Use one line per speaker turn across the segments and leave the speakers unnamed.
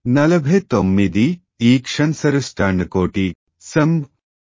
నలభై తొమ్మిది ఈక్షన్సరుష్టాండకోటి సం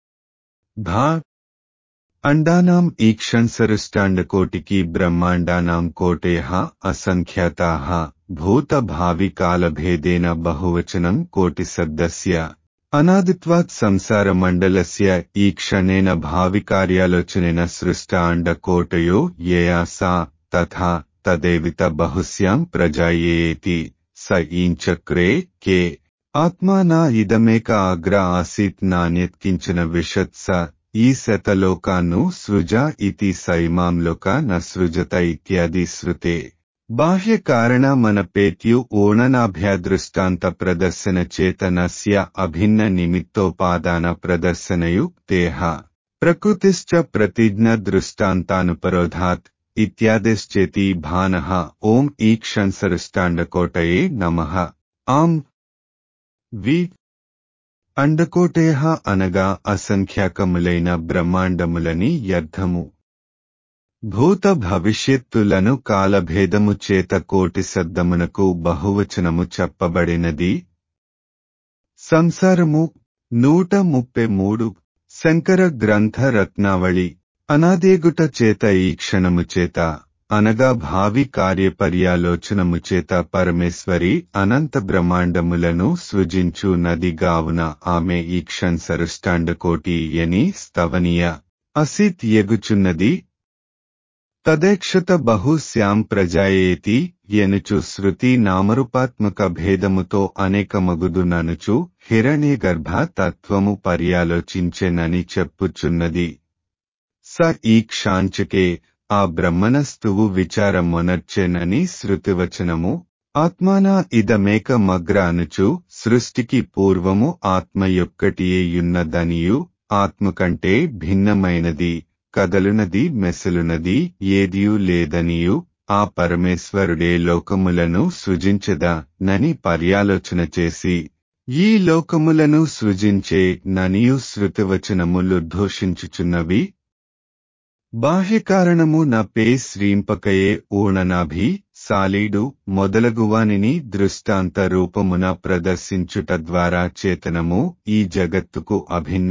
భా అండానాం ఈక్షన్సరుష్టాండకోటికి బ్రహ్మాండానాం కోటేః అసంఖ్యాతాః భూతభావికాలభేదేన బహువచనం కోటిశబ్దస్య అనాదిత్వాత్ సంసారమండలస్య ఈక్షణేన భావికార్యాలోచనేన సృష్ట అండకోటయో యయా సా తథా తదేవిత బహుస్యాం ప్రజాయేతి స ఈంచక్రే కే ఆత్మానా ఇదమేక అగ్ర ఆసీత్ నాణ్యత్కించిన విషత్ స ఈ శతలోకాను సృజ ఇతి సైమాంలోక న సృజత ఇత్యాది శృతే బాహ్య కారణ మన పేత్యు ఓణనాభ్యాదృష్టాంత ప్రదర్శన చేతనస్య అభిన్న నిమిత్తోపాదాన ప్రదర్శనయుక్తేహ ప్రకృతిశ్చ ప్రతిజ్ఞ దృష్టాంతానుపరోధాత్ ఇత్యాదిశ్చేతి భానః ఓం ఈక్షన్సరుష్టాండకోటయే నమః ఆం వి అండకోటయ అనగా అసంఖ్యాకములైన బ్రహ్మాండములని అర్థము భూత భవిష్యత్తులను కాలభేదము చేత కోటి శబ్దమునకు బహువచనము చెప్పబడినది సంసారము నూట ముప్పై మూడు శంకర గ్రంథ రత్నావళి అనాదేగుట చేత ఈ క్షణము చేత అనగా భావి కార్యపర్యాలోచనము చేత పరమేశ్వరి అనంత బ్రహ్మాండములను సృజించు నది గావున ఆమె ఈక్షన్ సరుష్టాండకోటి యని స్తవనీయ అసిత్ ఎగుచున్నది తదేక్షత బహు శ్యాం ప్రజాయేతి ఎనుచు శృతి నామరూపాత్మక భేదముతో అనేకమగుదుననుచు హిరణ్య గర్భ తత్వము పర్యాలోచించెనని చెప్పుచున్నది స ఈ క్షాంచకే ఆ బ్రహ్మణస్తువు విచారమొనర్చెనని శృతివచనము ఆత్మానా ఇదమేక మగ్ర అనుచు సృష్టికి పూర్వము ఆత్మ యొక్కటియేయున్నదనియు ఆత్మ కంటే భిన్నమైనది కదలునది మెసలునది ఏదియూ లేదనియు ఆ పరమేశ్వరుడే లోకములను సృజించదా నని పర్యాలోచన చేసి ఈ లోకములను సృజించే ననియు శృతివచనములు ఘోషించుచున్నవి బాహ్యకారణము నపే శ్రీంపకయే ఊణనాభి సాలీడు మొదలగువానిని దృష్టాంత రూపమున ప్రదర్శించుట ద్వారా చేతనము ఈ జగత్తుకు అభిన్న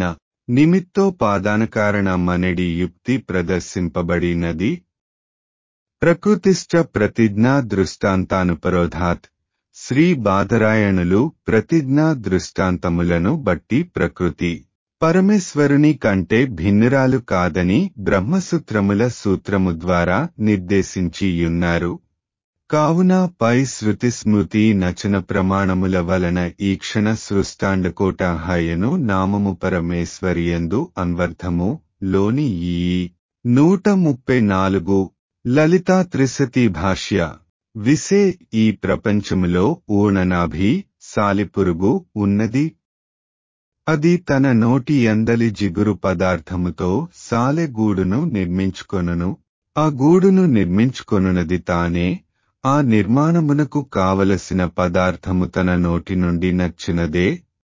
నిమిత్తోపాదానకారణమనడి యుక్తి ప్రదర్శింపబడినది ప్రకృతిశ్చ ప్రతిజ్ఞా దృష్టాంతానుపరోధాత్ శ్రీ బాధరాయణులు ప్రతిజ్ఞా దృష్టాంతములను బట్టి ప్రకృతి పరమేశ్వరుని కంటే భిన్నురాలు కాదని బ్రహ్మసూత్రముల సూత్రము ద్వారా నిర్దేశించియున్నారు కావున పై శృతి స్మృతి నచన ప్రమాణముల వలన ఈక్షణ సృష్టాండకోట హయను నామము పరమేశ్వరియందు అన్వర్థము లోని ఈ నూట ముప్పై నాలుగు లలితా త్రిశతి భాష్య విసే ఈ ప్రపంచములో ఊణనాభి సాలిపురుగు ఉన్నది అది తన నోటి ఎందలి జిగురు పదార్థముతో సాలె గూడును నిర్మించుకొనును ఆ గూడును నిర్మించుకొనున్నది తానే ఆ నిర్మాణమునకు కావలసిన పదార్థము తన నోటి నుండి నచ్చినదే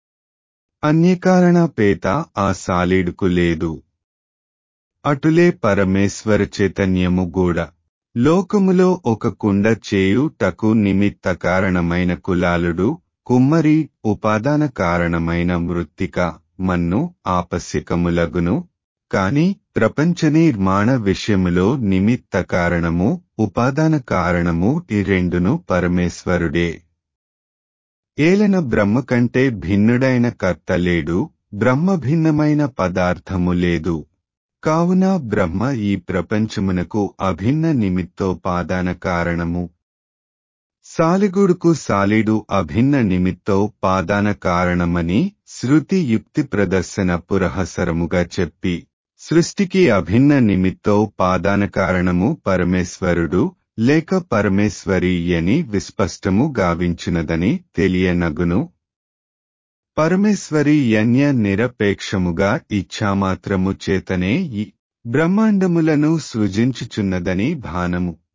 అన్యకారణ పేత ఆ సాలీడుకు లేదు అటులే పరమేశ్వర చైతన్యము గూడ లోకములో ఒక కుండ చేయుటకు నిమిత్త కారణమైన కులాలుడు కుమ్మరి ఉపాదాన కారణమైన మృత్తిక మన్ను ఆపస్యకములగును కాని ప్రపంచ నిర్మాణ విషయములో నిమిత్త కారణము ఉపాదాన కారణము ఈ రెండును పరమేశ్వరుడే ఏలన బ్రహ్మ కంటే భిన్నుడైన కర్త లేడు బ్రహ్మ భిన్నమైన పదార్థము లేదు కావున బ్రహ్మ ఈ ప్రపంచమునకు అభిన్న నిమిత్తోపాదాన కారణము సాలిగుడుకు సాలిడు అభిన్న నిమిత్తోపాదాన కారణమని శృతి యుక్తి ప్రదర్శన పురహసరముగా చెప్పి సృష్టికి అభిన్న నిమిత్తోపాదాన కారణము పరమేశ్వరుడు లేక పరమేశ్వరి అని విస్పష్టము గావించినదని తెలియనగును పరమేశ్వరి యన్య నిరపేక్షముగా ఇచ్ఛామాత్రము చేతనే ఈ బ్రహ్మాండములను సృజించుచున్నదని భానము